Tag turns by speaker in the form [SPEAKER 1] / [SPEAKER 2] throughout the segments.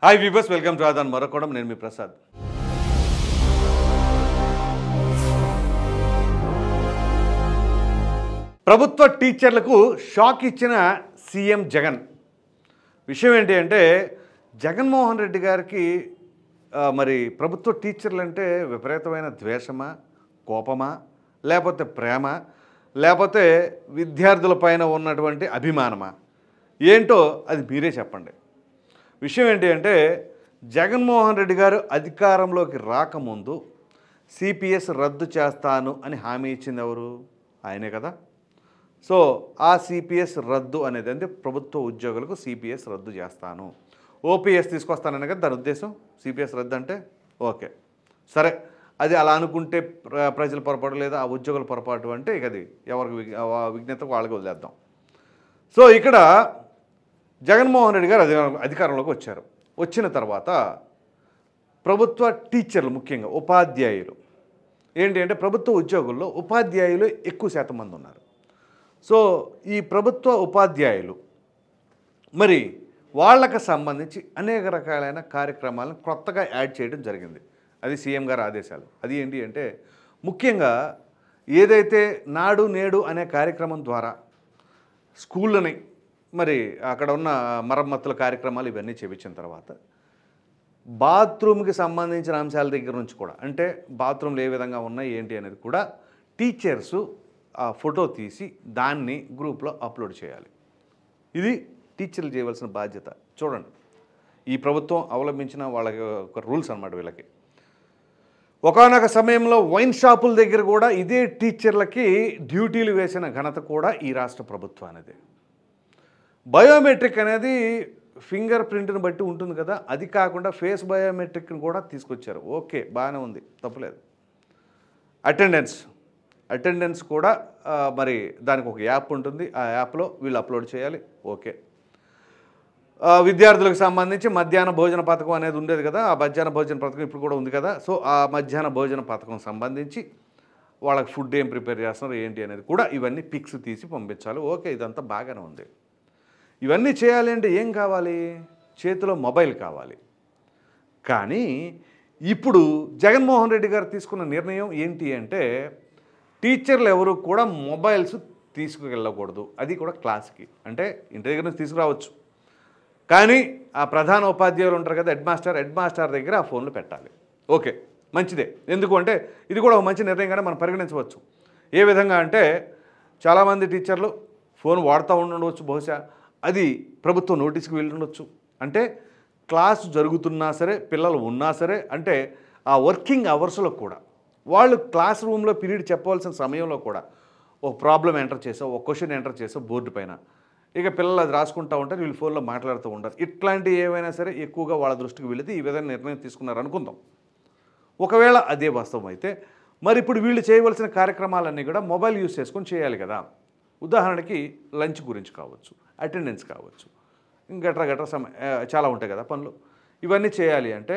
[SPEAKER 1] hi viewers welcome to ఆదాన్ మరొకడం నేను మీ ప్రసాద్ ప్రభుత్వ టీచర్లకు షాక్ ఇచ్చిన సీఎం జగన్ విషయం ఏంటి అంటే జగన్మోహన్ రెడ్డి గారికి ఆ, మరి ప్రభుత్వ టీచర్లు అంటే విపరీతమైన ద్వేషమా కోపమా లేకపోతే ప్రేమ లేకపోతే విద్యార్థులపైన ఉన్నటువంటి అభిమానమా ఏంటో అది మీరే చెప్పండి విషయం ఏంటి అంటే జగన్మోహన్ రెడ్డి గారు అధికారంలోకి రాకముందు సిపిఎస్ రద్దు చేస్తాను అని హామీ ఇచ్చింది ఎవరు ఆయనే కదా సో ఆ సిపిఎస్ రద్దు అనేది అంటే ప్రభుత్వ ఉద్యోగులకు సిపిఎస్ రద్దు చేస్తాను ఓపీఎస్ తీసుకొస్తానని కదా దాని ఉద్దేశం సిపిఎస్ రద్దు అంటే ఓకే సరే అది అలా అనుకుంటే ప్ర- ప్రజల పొరపాటు లేదా ఆ ఉద్యోగుల పొరపాటు అంటే ఇక అది ఎవరికి విగ్- ఆ విజ్ఞతకు వాళ్ళకి వదిలేద్దాం సో ఇక్కడ జగన్మోహన్ రెడ్డి గారు అధికారం అధికారంలోకి వచ్చారు వచ్చిన తర్వాత ప్రభుత్వ టీచర్లు ముఖ్యంగా ఉపాధ్యాయులు ఏంటి అంటే ప్రభుత్వ ఉద్యోగుల్లో ఉపాధ్యాయులు ఎక్కువ శాతం మంది ఉన్నారు సో ఈ ప్రభుత్వ ఉపాధ్యాయులు మరి వాళ్ళకి సంబంధించి అనేక రకాలైన కార్యక్రమాలను కొత్తగా యాడ్ చేయడం జరిగింది అది సీఎం గారి ఆదేశాలు అది ఏంటి అంటే ముఖ్యంగా ఏదైతే నాడు నేడు అనే కార్యక్రమం ద్వారా స్కూళ్ళని మరి అక్కడ ఉన్న మరమ్మతుల కార్యక్రమాలు ఇవన్నీ చేపించిన తర్వాత బాత్రూమ్కి సంబంధించిన అంశాల దగ్గర నుంచి కూడా అంటే బాత్రూమ్లు ఏ విధంగా ఉన్నాయి ఏంటి అనేది కూడా టీచర్సు ఆ ఫోటో తీసి దాన్ని గ్రూప్లో అప్లోడ్ చేయాలి ఇది టీచర్లు చేయవలసిన బాధ్యత చూడండి ఈ ప్రభుత్వం అవలంబించిన వాళ్ళకి ఒక రూల్స్ అన్నమాట వీళ్ళకి ఒకనొక సమయంలో వైన్ షాపుల దగ్గర కూడా ఇదే టీచర్లకి డ్యూటీలు వేసిన ఘనత కూడా ఈ రాష్ట్ర ప్రభుత్వానిదే బయోమెట్రిక్ అనేది ఫింగర్ ప్రింట్ని బట్టి ఉంటుంది కదా అది కాకుండా ఫేస్ బయోమెట్రిక్ని కూడా తీసుకొచ్చారు ఓకే బాగానే ఉంది తప్పులేదు అటెండెన్స్ అటెండెన్స్ కూడా ఆ, మరి దానికి ఒక యాప్ ఉంటుంది ఆ యాప్లో వీళ్ళు అప్లోడ్ చేయాలి ఓకే ఆ, విద్యార్థులకు సంబంధించి మధ్యాహ్న భోజన పథకం అనేది ఉండేది కదా ఆ మధ్యాహ్న భోజన పథకం ఇప్పుడు కూడా ఉంది కదా సో ఆ మధ్యాహ్న భోజన పథకం సంబంధించి వాళ్ళకి ఫుడ్ ఏం ప్రిపేర్ చేస్తున్నారు ఏంటి అనేది కూడా ఇవన్నీ పిక్స్ తీసి పంపించాలి ఓకే ఇదంతా బాగానే ఉంది ఇవన్నీ చేయాలి అంటే ఏం కావాలి చేతిలో మొబైల్ కావాలి కానీ ఇప్పుడు జగన్మోహన్ రెడ్డి గారు తీసుకున్న నిర్ణయం ఏంటి అంటే టీచర్లు ఎవరు కూడా మొబైల్స్ తీసుకువెళ్ళకూడదు అది కూడా క్లాస్కి అంటే ఇంటి దగ్గర నుంచి తీసుకురావచ్చు కానీ ఆ ప్రధాన ఉపాధ్యాయులు ఉంటారు కదా హెడ్ మాస్టర్ హెడ్ మాస్టర్ దగ్గర ఆ ఫోన్లు పెట్టాలి ఓకే మంచిదే ఎందుకు అంటే ఇది కూడా ఒక మంచి నిర్ణయంగానే మనం పరిగణించవచ్చు ఏ విధంగా అంటే చాలామంది టీచర్లు ఫోన్ వాడుతూ ఉండవచ్చు బహుశా అది ప్రభుత్వం నోటీస్కి వెళ్ళుండొచ్చు అంటే క్లాస్ జరుగుతున్నా సరే పిల్లలు ఉన్నా సరే అంటే ఆ వర్కింగ్ అవర్స్లో కూడా వాళ్ళు క్లాస్ రూమ్లో పీరియడ్ చెప్పవలసిన సమయంలో కూడా ఒక ప్రాబ్లం ఎంటర్ చేసావు ఒక క్వశ్చన్ ఎంటర్ చేసావు బోర్డు పైన ఇక పిల్లలు అది రాసుకుంటూ ఉంటారు వీళ్ళు ఫోన్లో మాట్లాడుతూ ఉంటారు ఇట్లాంటివి ఏవైనా సరే ఎక్కువగా వాళ్ళ దృష్టికి వెళితే ఈ విధంగా నిర్ణయం తీసుకున్నారు అనుకుందాం ఒకవేళ అదే వాస్తవం అయితే మరి ఇప్పుడు వీళ్ళు చేయవలసిన కార్యక్రమాలన్నీ కూడా మొబైల్ యూస్ చేసుకొని చేయాలి కదా ఉదాహరణకి లంచ్ గురించి కావచ్చు అటెండెన్స్ కావచ్చు గట్రా గట్రా సమ ఆ, చాలా ఉంటాయి కదా పనులు ఇవన్నీ చేయాలి అంటే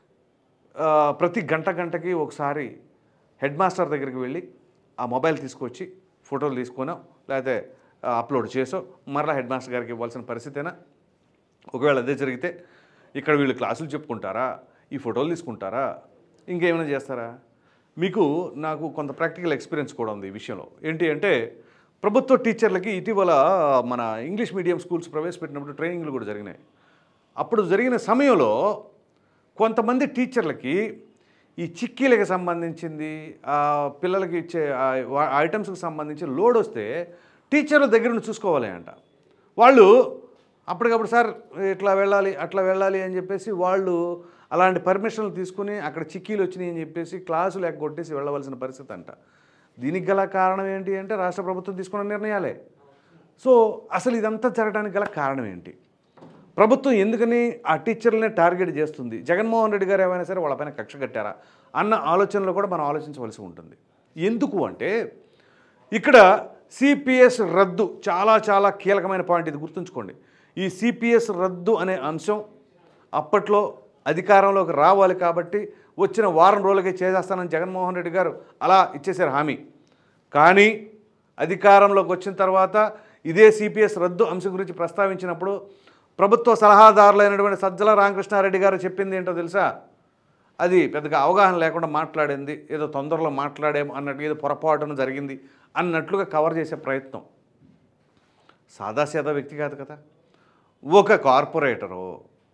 [SPEAKER 1] ఆ, ప్రతి గంట గంటకి ఒకసారి హెడ్ మాస్టర్ దగ్గరికి వెళ్ళి ఆ మొబైల్ తీసుకొచ్చి ఫోటోలు తీసుకునో లేకపోతే ఆ, అప్లోడ్ చేసో మరలా హెడ్ మాస్టర్ గారికి ఇవ్వాల్సిన పరిస్థితేనా ఒకవేళ అదే జరిగితే ఇక్కడ వీళ్ళు క్లాసులు చెప్పుకుంటారా ఈ ఫోటోలు తీసుకుంటారా ఇంకేమైనా చేస్తారా మీకు నాకు కొంత ప్రాక్టికల్ ఎక్స్పీరియన్స్ కూడా ఉంది ఈ విషయంలో ఏంటి అంటే ప్రభుత్వ టీచర్లకి ఇటీవల మన ఇంగ్లీష్ మీడియం స్కూల్స్ ప్రవేశపెట్టినప్పుడు ట్రైనింగ్లు కూడా జరిగినాయి అప్పుడు జరిగిన సమయంలో కొంతమంది టీచర్లకి ఈ చిక్కీలకు సంబంధించింది ఆ పిల్లలకి ఇచ్చే ఆ వా- ఐటమ్స్కి సంబంధించి లోడ్ వస్తే టీచర్ల దగ్గర నుండి చూసుకోవాలి అంట వాళ్ళు అప్పటికప్పుడు సార్ ఇట్లా వెళ్ళాలి అట్లా వెళ్ళాలి అని చెప్పేసి వాళ్ళు అలాంటి పర్మిషన్లు తీసుకుని అక్కడ చిక్కీలు వచ్చినాయి అని చెప్పేసి క్లాసులు ఎగ్గొట్టేసి వెళ్ళవలసిన పరిస్థితి అంట దీనికి గల కారణం ఏంటి అంటే రాష్ట్ర ప్రభుత్వం తీసుకున్న నిర్ణయాలే సో అసలు ఇదంతా జరగడానికి గల కారణం ఏంటి ప్రభుత్వం ఎందుకని ఆ టీచర్లనే టార్గెట్ చేస్తుంది జగన్మోహన్ రెడ్డి గారు ఏమైనా సరే వాళ్ళపైన కక్ష కట్టారా అన్న ఆలోచనలో కూడా మనం ఆలోచించవలసి ఉంటుంది ఎందుకు అంటే ఇక్కడ సిపిఎస్ రద్దు చాలా చాలా కీలకమైన పాయింట్ ఇది గుర్తుంచుకోండి ఈ సిపిఎస్ రద్దు అనే అంశం అప్పట్లో అధికారంలోకి రావాలి కాబట్టి వచ్చిన వారం రోజులకే చేసేస్తానని జగన్మోహన్ రెడ్డి గారు అలా ఇచ్చేశారు హామీ కానీ అధికారంలోకి వచ్చిన తర్వాత ఇదే సిపిఎస్ రద్దు అంశం గురించి ప్రస్తావించినప్పుడు ప్రభుత్వ సలహాదారులైనటువంటి సజ్జల రామకృష్ణారెడ్డి గారు చెప్పింది ఏంటో తెలుసా అది పెద్దగా అవగాహన లేకుండా మాట్లాడింది ఏదో తొందరలో మాట్లాడేమో అన్నట్టు ఏదో పొరపాటున జరిగింది అన్నట్లుగా కవర్ చేసే ప్రయత్నం సాదాసీదా వ్యక్తి కాదు కదా ఒక కార్పొరేటరు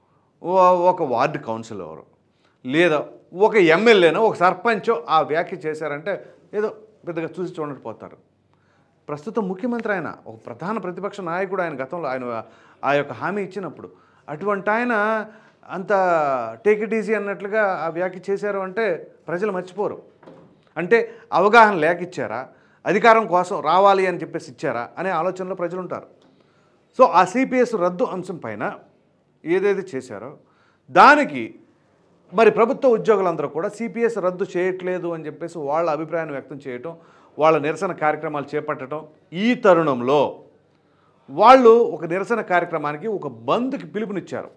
[SPEAKER 1] ఓ- ఒక వార్డు కౌన్సిలరు లేదా ఒక ఎమ్మెల్యేనో ఒక సర్పంచో ఆ వ్యాఖ్య చేశారంటే ఏదో పెద్దగా చూసి చూడట్టు పోతారు ప్రస్తుతం ముఖ్యమంత్రి ఆయన ఒక ప్రధాన ప్రతిపక్ష నాయకుడు ఆయన గతంలో ఆయన ఆ యొక్క హామీ ఇచ్చినప్పుడు అటువంటి ఆయన అంత టేక్ ఇట్ ఈజీ అన్నట్లుగా ఆ వ్యాఖ్య చేశారు అంటే ప్రజలు మర్చిపోరు అంటే అవగాహన లేక ఇచ్చారా అధికారం కోసం రావాలి అని చెప్పేసి ఇచ్చారా అనే ఆలోచనలో ప్రజలు ఉంటారు సో ఆ సిపిఎస్ రద్దు అంశం పైన ఏదైతే చేశారో దానికి మరి ప్రభుత్వ ఉద్యోగులందరూ కూడా సిపిఎస్ రద్దు చేయట్లేదు అని చెప్పేసి వాళ్ళ అభిప్రాయాన్ని వ్యక్తం చేయటం వాళ్ళ నిరసన కార్యక్రమాలు చేపట్టడం ఈ తరుణంలో వాళ్ళు ఒక నిరసన కార్యక్రమానికి ఒక బంద్కి పిలుపునిచ్చారు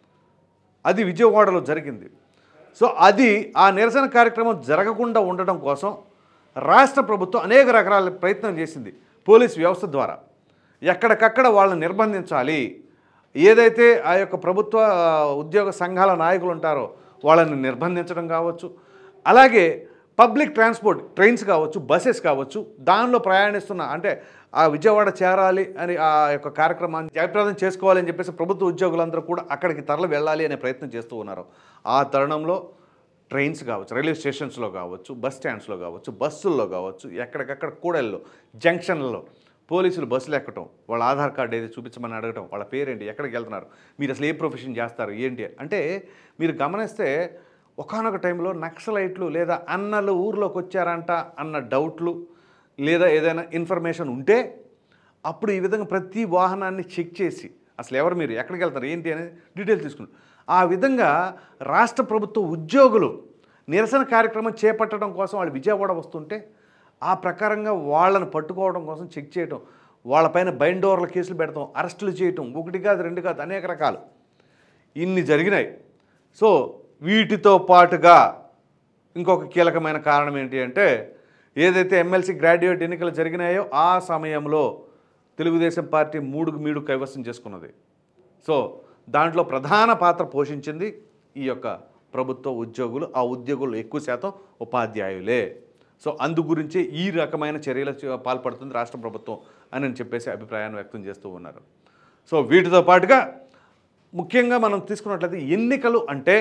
[SPEAKER 1] అది విజయవాడలో జరిగింది సో అది ఆ నిరసన కార్యక్రమం జరగకుండా ఉండడం కోసం రాష్ట్ర ప్రభుత్వం అనేక రకాల ప్రయత్నం చేసింది పోలీస్ వ్యవస్థ ద్వారా ఎక్కడికక్కడ వాళ్ళని నిర్బంధించాలి ఏదైతే ఆ యొక్క ప్రభుత్వ ఆ, ఉద్యోగ సంఘాల నాయకులు ఉంటారో వాళ్ళని నిర్బంధించడం కావచ్చు అలాగే పబ్లిక్ ట్రాన్స్పోర్ట్ ట్రైన్స్ కావచ్చు బస్సెస్ కావచ్చు దానిలో ప్రయాణిస్తున్న అంటే ఆ విజయవాడ చేరాలి అని ఆ యొక్క కార్యక్రమాన్ని జయప్రదం చేసుకోవాలని చెప్పేసి ప్రభుత్వ ఉద్యోగులందరూ కూడా అక్కడికి తరలి వెళ్ళాలి అనే ప్రయత్నం చేస్తూ ఉన్నారు ఆ తరుణంలో ట్రైన్స్ కావచ్చు రైల్వే స్టేషన్స్లో కావచ్చు బస్ స్టాండ్స్లో కావచ్చు బస్సుల్లో కావచ్చు ఎక్కడికక్కడ కూడల్లో జంక్షన్లలో పోలీసులు బస్సులు ఎక్కటం వాళ్ళ ఆధార్ కార్డు ఏది చూపించమని అడగటం వాళ్ళ పేరేంటి ఎక్కడికి వెళ్తున్నారు మీరు అసలు ఏ ప్రొఫెషన్ చేస్తారు ఏంటి అంటే మీరు గమనిస్తే ఒకానొక టైంలో నక్సలైట్లు లేదా అన్నలు ఊర్లోకి వచ్చారంట అన్న డౌట్లు లేదా ఏదైనా ఇన్ఫర్మేషన్ ఉంటే అప్పుడు ఈ విధంగా ప్రతి వాహనాన్ని చెక్ చేసి అసలు ఎవరు మీరు ఎక్కడికి వెళ్తారు ఏంటి అనేది డీటెయిల్ తీసుకుంటారు ఆ విధంగా రాష్ట్ర ప్రభుత్వ ఉద్యోగులు నిరసన కార్యక్రమం చేపట్టడం కోసం వాళ్ళు విజయవాడ వస్తుంటే ఆ ప్రకారంగా వాళ్ళని పట్టుకోవడం కోసం చెక్ చేయటం వాళ్ళపైన బైండోర్ల కేసులు పెడతాం అరెస్టులు చేయటం ఒకటి కాదు రెండు కాదు అనేక రకాలు ఇన్ని జరిగినాయి సో వీటితో పాటుగా ఇంకొక కీలకమైన కారణం ఏంటి అంటే ఏదైతే ఎమ్మెల్సీ గ్రాడ్యుయేట్ ఎన్నికలు జరిగినాయో ఆ సమయంలో తెలుగుదేశం పార్టీ మూడుకు మీడు కైవసం చేసుకున్నది సో దాంట్లో ప్రధాన పాత్ర పోషించింది ఈ యొక్క ప్రభుత్వ ఉద్యోగులు ఆ ఉద్యోగులు ఎక్కువ శాతం ఉపాధ్యాయులే సో అందు గురించే ఈ రకమైన చర్యలు చే- పాల్పడుతుంది రాష్ట్ర ప్రభుత్వం అని చెప్పేసి అభిప్రాయాన్ని వ్యక్తం చేస్తూ ఉన్నారు సో వీటితో పాటుగా ముఖ్యంగా మనం తీసుకున్నట్లయితే ఎన్నికలు అంటే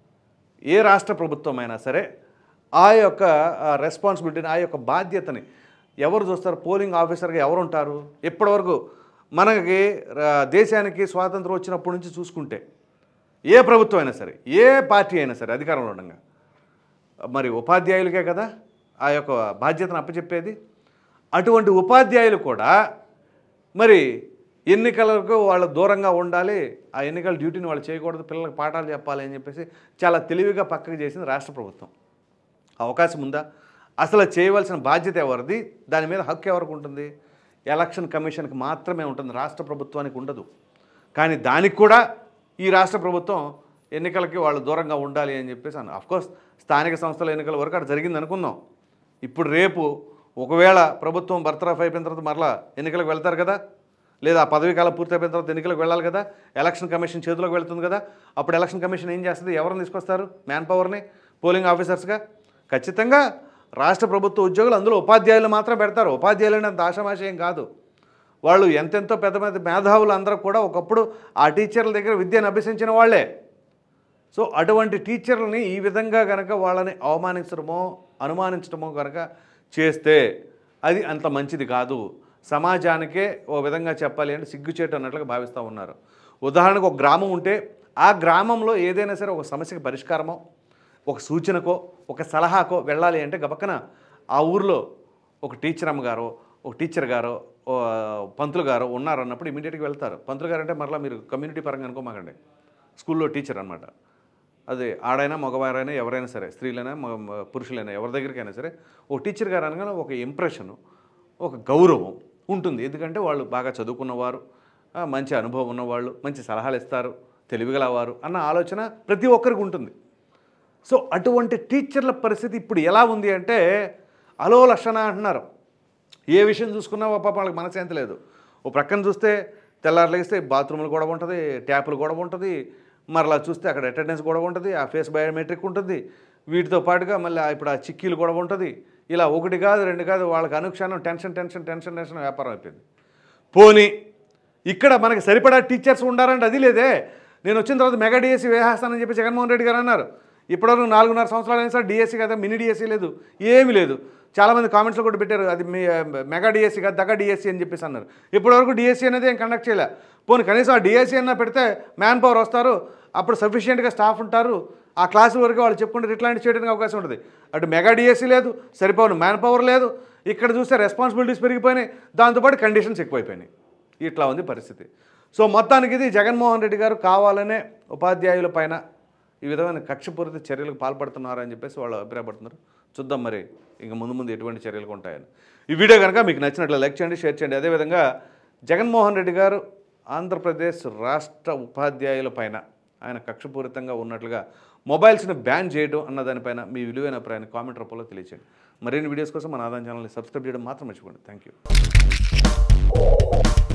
[SPEAKER 1] ఏ రాష్ట్ర ప్రభుత్వం అయినా సరే ఆ యొక్క రెస్పాన్సిబిలిటీని ఆ యొక్క బాధ్యతని ఎవరు చూస్తారు పోలింగ్ ఆఫీసర్గా ఎవరు ఉంటారు ఇప్పటివరకు మనకి ఆ, దేశానికి స్వాతంత్రం వచ్చినప్పటి నుంచి చూసుకుంటే ఏ ప్రభుత్వం అయినా సరే ఏ పార్టీ అయినా సరే అధికారంలో ఉండగా మరి ఉపాధ్యాయులకే కదా ఆ యొక్క బాధ్యతను అప్పచెప్పేది అటువంటి ఉపాధ్యాయులు కూడా మరి ఎన్నికలకు వాళ్ళు దూరంగా ఉండాలి ఆ ఎన్నికల డ్యూటీని వాళ్ళు చేయకూడదు పిల్లలకు పాఠాలు చెప్పాలి అని చెప్పేసి చాలా తెలివిగా పక్కకు చేసింది రాష్ట్ర ప్రభుత్వం అవకాశం ఉందా అసలు చేయవలసిన బాధ్యత ఎవరిది దాని మీద హక్కు ఎవరికి ఉంటుంది ఎలక్షన్ కమిషన్కి మాత్రమే ఉంటుంది రాష్ట్ర ప్రభుత్వానికి ఉండదు కానీ దానికి కూడా ఈ రాష్ట్ర ప్రభుత్వం ఎన్నికలకి వాళ్ళు దూరంగా ఉండాలి అని చెప్పేసి అన్న కోర్స్ స్థానిక సంస్థల ఎన్నికల వరకు అక్కడ జరిగింది అనుకుందాం ఇప్పుడు రేపు ఒకవేళ ప్రభుత్వం బర్తరఫ్ అయిపోయిన తర్వాత మరలా ఎన్నికలకు వెళ్తారు కదా లేదా ఆ పదవీ కాలం పూర్తి అయిపోయిన తర్వాత ఎన్నికలకు వెళ్ళాలి కదా ఎలక్షన్ కమిషన్ చేతిలోకి వెళ్తుంది కదా అప్పుడు ఎలక్షన్ కమిషన్ ఏం చేస్తుంది ఎవరిని తీసుకొస్తారు మ్యాన్ పవర్ని పోలింగ్ ఆఫీసర్స్గా ఖచ్చితంగా రాష్ట్ర ప్రభుత్వ ఉద్యోగులు అందులో ఉపాధ్యాయులు మాత్రం పెడతారు ఉపాధ్యాయులు అంత ఆషామాషయం కాదు వాళ్ళు ఎంతెంతో పెద్ద పెద్ద మేధావులు అందరూ కూడా ఒకప్పుడు ఆ టీచర్ల దగ్గర విద్యను అభ్యసించిన వాళ్ళే సో అటువంటి టీచర్లని ఈ విధంగా కనుక వాళ్ళని అవమానించడమో అనుమానించడమో కనుక చేస్తే అది అంత మంచిది కాదు సమాజానికే ఓ విధంగా చెప్పాలి అంటే సిగ్గుచేటు అన్నట్లుగా భావిస్తూ ఉన్నారు ఉదాహరణకు ఒక గ్రామం ఉంటే ఆ గ్రామంలో ఏదైనా సరే ఒక సమస్యకి పరిష్కారమో ఒక సూచనకో ఒక సలహాకో వెళ్ళాలి అంటే గబక్కన ఆ ఊర్లో ఒక టీచర్ అమ్మగారో ఒక టీచర్ గారో ఓ పంతులు గారో ఉన్నారు అన్నప్పుడు ఇమీడియట్గా వెళ్తారు పంతులు గారు అంటే మరలా మీరు కమ్యూనిటీ పరంగా అనుకోమాకండి స్కూల్లో టీచర్ అనమాట అదే ఆడైనా మగవారైనా ఎవరైనా సరే స్త్రీలైనా మగ మ- పురుషులైనా ఎవరి దగ్గరికైనా సరే ఓ టీచర్ గారు అనగానే ఒక ఇంప్రెషను ఒక గౌరవం ఉంటుంది ఎందుకంటే వాళ్ళు బాగా చదువుకున్నవారు ఆ, మంచి అనుభవం ఉన్నవాళ్ళు మంచి సలహాలు ఇస్తారు తెలివిగలవారు అన్న ఆలోచన ప్రతి ఒక్కరికి ఉంటుంది సో అటువంటి టీచర్ల పరిస్థితి ఇప్పుడు ఎలా ఉంది అంటే అలో లక్షణ అంటున్నారు ఏ విషయం చూసుకున్నా ఓ పాప వాళ్ళకి మనశ్శాంతి లేదు ఓ ప్రక్కన చూస్తే తెల్లారులేస్తే బాత్రూములు గొడవ ఉంటుంది ట్యాపులు గొడవ ఉంటుంది మరలా చూస్తే అక్కడ అటెండెన్స్ గొడవ ఉంటుంది ఆ ఫేస్ బయోమెట్రిక్ ఉంటుంది వీటితో పాటుగా మళ్ళీ ఆ ఇప్పుడు ఆ చిక్కీలు గొడవ ఉంటుంది ఇలా ఒకటి కాదు రెండు కాదు వాళ్ళకి అనుక్షణం టెన్షన్ టెన్షన్ టెన్షన్ టెన్షన్ వ్యాపారం అయిపోయింది పోనీ ఇక్కడ మనకి సరిపడా టీచర్స్ ఉండాలంటే అది లేదే నేను వచ్చిన తర్వాత మెగా డిఎస్సీ వేసేస్తానని చెప్పి జగన్మోహన్ రెడ్డి గారు అన్నారు ఇప్పటివరకు నాలుగున్నర సంవత్సరాలు అయినా సార్ డిఎస్సీ కదా మినీ డిఎస్సీ లేదు ఏమీ లేదు చాలామంది కామెంట్స్లో కూడా పెట్టారు అది మీ మెగా డిఎస్సీ కాదు దగ్గ డిఎస్సీ అని చెప్పేసి అన్నారు ఇప్పటివరకు డిఎస్సీ అనేది ఏం కండక్ట్ చేయలే పోనీ కనీసం ఆ డిఎస్సీ అన్న పెడితే మ్యాన్ పవర్ వస్తారు అప్పుడు సఫిషియెంట్గా స్టాఫ్ ఉంటారు ఆ క్లాసు వరకు వాళ్ళు చెప్పుకుంటే రిట్లాంటి చేయడానికి అవకాశం ఉంటుంది అటు మెగా డిఎస్సీ లేదు సరిపోను మ్యాన్ పవర్ లేదు ఇక్కడ చూస్తే రెస్పాన్సిబిలిటీస్ పెరిగిపోయినాయి దాంతోపాటు కండిషన్స్ ఎక్కువైపోయినాయి ఇట్లా ఉంది పరిస్థితి సో మొత్తానికి ఇది జగన్మోహన్ రెడ్డి గారు కావాలనే ఉపాధ్యాయుల పైన ఈ విధమైన కక్షపూరిత చర్యలకు పాల్పడుతున్నారని చెప్పేసి వాళ్ళు అభిప్రాయపడుతున్నారు చూద్దాం మరి ఇంకా ముందు ముందు ఎటువంటి చర్యలు ఉంటాయని ఈ వీడియో కనుక మీకు నచ్చినట్లు లైక్ చేయండి షేర్ చేయండి అదేవిధంగా జగన్మోహన్ రెడ్డి గారు ఆంధ్రప్రదేశ్ రాష్ట్ర ఉపాధ్యాయుల పైన ఆయన కక్షపూరితంగా ఉన్నట్లుగా మొబైల్స్ని బ్యాన్ చేయడం అన్న దానిపైన మీ విలువైన అభిప్రాయాన్ని కామెంట్ రూపంలో తెలియచేయండి మరిన్ని వీడియోస్ కోసం మన ఆదాయం ఛానల్ని సబ్స్క్రైబ్ చేయడం మాత్రం మర్చిపోండి థ్యాంక్ యూ